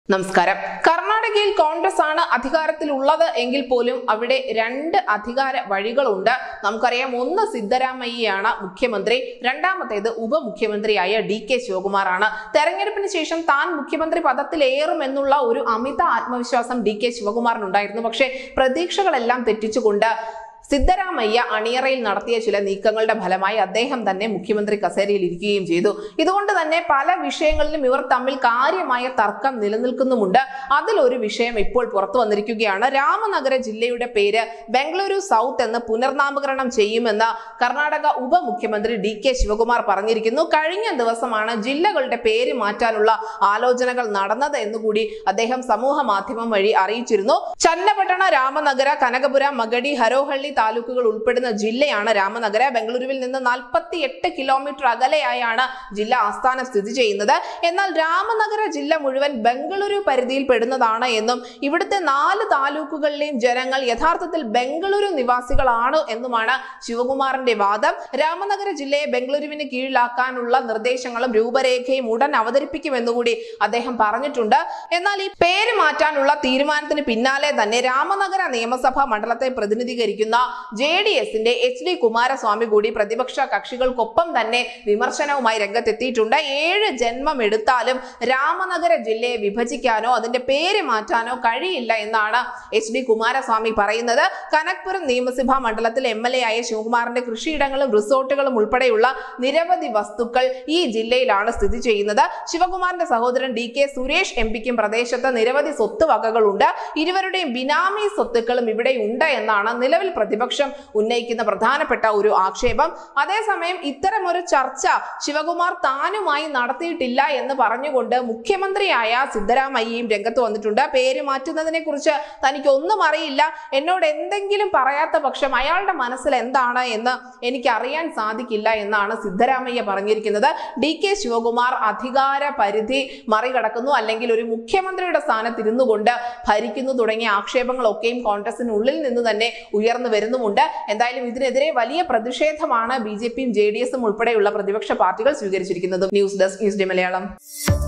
നമസ്കാരം കർണാടകയിൽ കോൺഗ്രസ് ആണ് അധികാരത്തിലുള്ളത് എങ്കിൽ പോലും അവിടെ രണ്ട് അധികാര വഴികളുണ്ട് നമുക്കറിയാം ഒന്ന് സിദ്ധരാമയ്യയാണ് മുഖ്യമന്ത്രി രണ്ടാമത്തേത് ഉപമുഖ്യമന്ത്രിയായ ഡി കെ ശിവകുമാറാണ് തെരഞ്ഞെടുപ്പിന് ശേഷം താൻ മുഖ്യമന്ത്രി പദത്തിലേറും എന്നുള്ള ഒരു അമിത ആത്മവിശ്വാസം ഡി കെ ശിവകുമാറിനുണ്ടായിരുന്നു പക്ഷേ പ്രതീക്ഷകളെല്ലാം തെറ്റിച്ചുകൊണ്ട് സിദ്ധരാമയ്യ അണിയറയിൽ നടത്തിയ ചില നീക്കങ്ങളുടെ ഫലമായി അദ്ദേഹം തന്നെ മുഖ്യമന്ത്രി കസേരയിൽ ഇരിക്കുകയും ചെയ്തു ഇതുകൊണ്ട് തന്നെ പല വിഷയങ്ങളിലും ഇവർ തമ്മിൽ കാര്യമായ തർക്കം നിലനിൽക്കുന്നുമുണ്ട് അതിലൊരു വിഷയം ഇപ്പോൾ പുറത്തു വന്നിരിക്കുകയാണ് രാമനഗര ജില്ലയുടെ പേര് ബംഗളൂരു സൗത്ത് എന്ന് പുനർനാമകരണം ചെയ്യുമെന്ന് കർണാടക ഉപമുഖ്യമന്ത്രി ഡി കെ ശിവകുമാർ പറഞ്ഞിരിക്കുന്നു കഴിഞ്ഞ ദിവസമാണ് ജില്ലകളുടെ പേര് മാറ്റാനുള്ള ആലോചനകൾ നടന്നത് എന്നുകൂടി അദ്ദേഹം സമൂഹ മാധ്യമം വഴി അറിയിച്ചിരുന്നു ചന്നപട്ടണ രാമനഗര കനകപുര മഗടി ഹരോഹള്ളി താലൂക്കുകൾ ഉൾപ്പെടുന്ന ജില്ലയാണ് രാമനഗര ബംഗളൂരുവിൽ നിന്ന് നാൽപ്പത്തി എട്ട് കിലോമീറ്റർ അകലെയായാണ് ജില്ല ആസ്ഥാനം സ്ഥിതി ചെയ്യുന്നത് എന്നാൽ രാമനഗര ജില്ല മുഴുവൻ ബംഗളൂരു പരിധിയിൽ പെടുന്നതാണ് എന്നും ഇവിടുത്തെ നാല് താലൂക്കുകളിലെയും ജനങ്ങൾ യഥാർത്ഥത്തിൽ ബംഗളൂരു നിവാസികളാണ് എന്നുമാണ് ശിവകുമാറിന്റെ വാദം രാമനഗര ജില്ലയെ ബംഗളൂരുവിന് കീഴിലാക്കാനുള്ള നിർദ്ദേശങ്ങളും രൂപരേഖയും ഉടൻ അവതരിപ്പിക്കുമെന്നുകൂടി അദ്ദേഹം പറഞ്ഞിട്ടുണ്ട് എന്നാൽ ഈ പേര് മാറ്റാനുള്ള തീരുമാനത്തിന് പിന്നാലെ തന്നെ രാമനഗര നിയമസഭാ മണ്ഡലത്തെ പ്രതിനിധീകരിക്കുന്ന ജെ ഡി എസിന്റെ എച്ച് ഡി കുമാരസ്വാമി കൂടി പ്രതിപക്ഷ കക്ഷികൾക്കൊപ്പം തന്നെ വിമർശനവുമായി രംഗത്തെത്തിയിട്ടുണ്ട് ഏഴ് ജന്മം എടുത്താലും രാമനഗര ജില്ലയെ വിഭജിക്കാനോ അതിന്റെ പേര് മാറ്റാനോ കഴിയില്ല എന്നാണ് എച്ച് ഡി കുമാരസ്വാമി പറയുന്നത് കനക്പുരം നിയമസഭാ മണ്ഡലത്തിൽ എം എൽ എ ആയ ശിവകുമാറിന്റെ കൃഷിയിടങ്ങളും റിസോർട്ടുകളും ഉൾപ്പെടെയുള്ള നിരവധി വസ്തുക്കൾ ഈ ജില്ലയിലാണ് സ്ഥിതി ചെയ്യുന്നത് ശിവകുമാറിന്റെ സഹോദരൻ ഡി കെ സുരേഷ് എം പിക്കും പ്രദേശത്ത് നിരവധി സ്വത്ത് വകകളുണ്ട് ഇരുവരുടെയും ബിനാമി സ്വത്തുക്കളും ഇവിടെ ഉണ്ട് എന്നാണ് നിലവിൽ പ്രതിപക്ഷം ഉന്നയിക്കുന്ന പ്രധാനപ്പെട്ട ഒരു ആക്ഷേപം അതേസമയം ഇത്തരം ഒരു ചർച്ച ശിവകുമാർ താനുമായി നടത്തിയിട്ടില്ല എന്ന് പറഞ്ഞുകൊണ്ട് മുഖ്യമന്ത്രിയായ സിദ്ധരാമയ്യയും രംഗത്ത് വന്നിട്ടുണ്ട് പേര് മാറ്റുന്നതിനെ കുറിച്ച് തനിക്ക് ഒന്നും അറിയില്ല എന്നോട് എന്തെങ്കിലും പറയാത്ത പക്ഷം അയാളുടെ മനസ്സിൽ എന്താണ് എന്ന് എനിക്ക് അറിയാൻ സാധിക്കില്ല എന്നാണ് സിദ്ധരാമയ്യ പറഞ്ഞിരിക്കുന്നത് ഡി കെ ശിവകുമാർ അധികാര പരിധി മറികടക്കുന്നു അല്ലെങ്കിൽ ഒരു മുഖ്യമന്ത്രിയുടെ സ്ഥാനത്ത് ഇരുന്നു കൊണ്ട് ഭരിക്കുന്നു തുടങ്ങിയ ആക്ഷേപങ്ങളൊക്കെയും കോൺഗ്രസിനുള്ളിൽ നിന്ന് തന്നെ ഉയർന്നു വരുന്നുമുണ്ട് എന്തായാലും ഇതിനെതിരെ വലിയ പ്രതിഷേധമാണ് ബി ജെ പിയും ജെ ഡി എസും ഉൾപ്പെടെയുള്ള പ്രതിപക്ഷ പാർട്ടികൾ സ്വീകരിച്ചിരിക്കുന്നത് news desk news day Malayalam